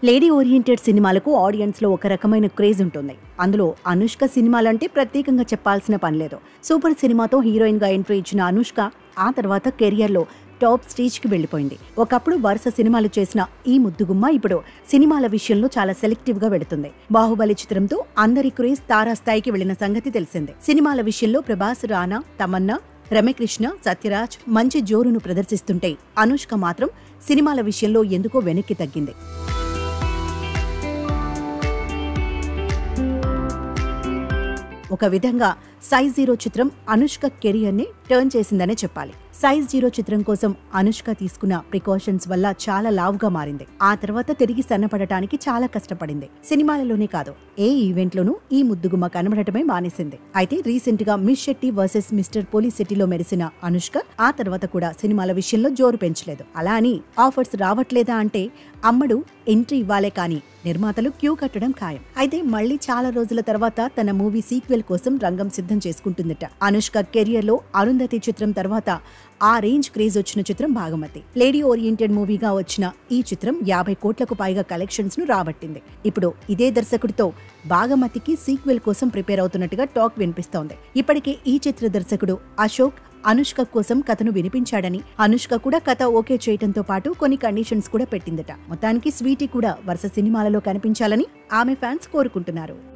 lady oriented సినిమాలకు audience లో ఒక రకమైన క్రేజ్ ఉంటుంది అందులో అనుష్క సినిమాలంటే ప్రత్యేకంగా చెప్పాల్సిన పని లేదు సూపర్ సినిమాతో హీరోయిన్ గా ఎంట్రీ ఇచ్చిన అనుష్క ఆ తర్వాత కెరియర్ లో టాప్ స్టేజ్ కి వెళ్లిపోయింది ఒకప్పుడు వరుస సినిమాలు చేసిన ఈ ముద్దుగుమ్మ ఇప్పుడు సినిమాల విషయంలో చాలా సెలెక్టివ్ గా వెళుతుంది బాహుబలి చిత్రంతో అందరి క్రేజ్ తారాస్థాయికి వెళ్లిన సంగతి తెలిసిందే సినిమాల విషయంలో ప్రభాస్ రానా తమన్నా రమ్యకృష్ణ సత్యరాజ్ మంచి జోరును ప్రదర్శిస్తుంటే అనుష్క మాత్రం సినిమాల విషయంలో ఎందుకో వెనక్కి తగ్గింది ఒక విధంగా సైజ్ జీరో చిత్రం అనుష్క కెరియర్ ని టర్న్ చేసిందనే చెప్పాలి సైజ్ జీరో చిత్రం కోసం అనుష్క తీసుకున్న ప్రికాషన్స్ వల్ల చాలా లావుగా మారింది ఆ తర్వాత తిరిగి సన్నపడటానికి చాలా కష్టపడింది సినిమాలలోనే కాదు ఏ ఈవెంట్ లోనూ ఈ ముద్దుగుమ్మ కనబడటమే మానేసింది అయితే రీసెంట్ గా మిస్ శెట్టి వర్సెస్ మిస్టర్ పోలీస్ సిటీలో మెరిసిన అనుష్క ఆ తర్వాత కూడా సినిమాల విషయంలో జోరు పెంచలేదు అలా అని ఆఫర్స్ రావట్లేదా అంటే అమ్మడు ఎంట్రీ ఇవ్వాలే కానీ నిర్మాతలు క్యూ కట్టడం ఖాయం అయితే మళ్ళీ చాలా రోజుల తర్వాత తన మూవీ సీక్వెల్ కోసం రంగం సిద్ధం చేసుకుంటుందట అనుష్క కెరియర్ లో అరుంధతి చిత్రం తర్వాత ఆ రేంజ్ క్రేజ్ వచ్చిన చిత్రం భాగమతి లేడీ ఓరియంటెడ్ మూవీగా వచ్చిన ఈ చిత్రం యాభై కోట్లకు పైగా కలెక్షన్స్ ను రాబట్టింది ఇప్పుడు ఇదే దర్శకుడితో భాగమతికి సీక్వెల్ కోసం ప్రిపేర్ అవుతున్నట్టుగా టాక్ వినిపిస్తోంది ఇప్పటికే ఈ చిత్ర దర్శకుడు అశోక్ అనుష్క కోసం కథను వినిపించాడని అనుష్క కూడా కథ ఓకే చేయటంతో పాటు కొన్ని కండిషన్స్ కూడా పెట్టిందట మొత్తానికి స్వీటీ కూడా వరుస సినిమాలలో కనిపించాలని ఆమె ఫ్యాన్స్ కోరుకుంటున్నారు